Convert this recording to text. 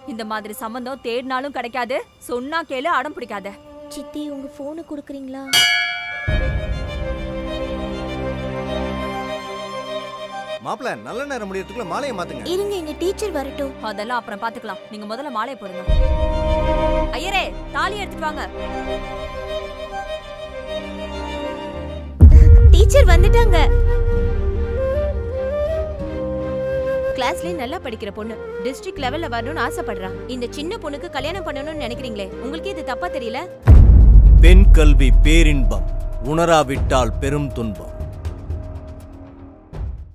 இந்த மாதிரி சம்பந்தம் தேடினாலும் கிடைக்காது சொன்னா கேளு அடம் பிடிக்காத சித்தி உங்க போனு கொடுக்குறீங்களா மாப்பிள நல்ல நேரம் முடியறதுக்குள்ள மாலையை மாத்துங்க இருங்க எங்க டீச்சர் வரட்டும் அதெல்லாம் அப்புறம் பாத்துக்கலாம் நீங்க முதல்ல மாலையை போடுங்க ஐயரே தாலி எடுத்துட்டு வாங்க டீச்சர் வந்துட்டாங்க கிளாஸ்லயே நல்லா படிக்கிற பொண்ணு டிஸ்ட்ரிக்ட் லெவல்ல வரணும்னு ஆசைப்படுறா இந்த சின்ன பொண்ணுக்கு கல்யாணம் பண்ணணும்னு நினைக்கிறீங்களே உங்களுக்கு இது தப்பா தெரியல பெண் கல்வி பேரின்பம் உணராவிட்டால் பெரும் துன்பம்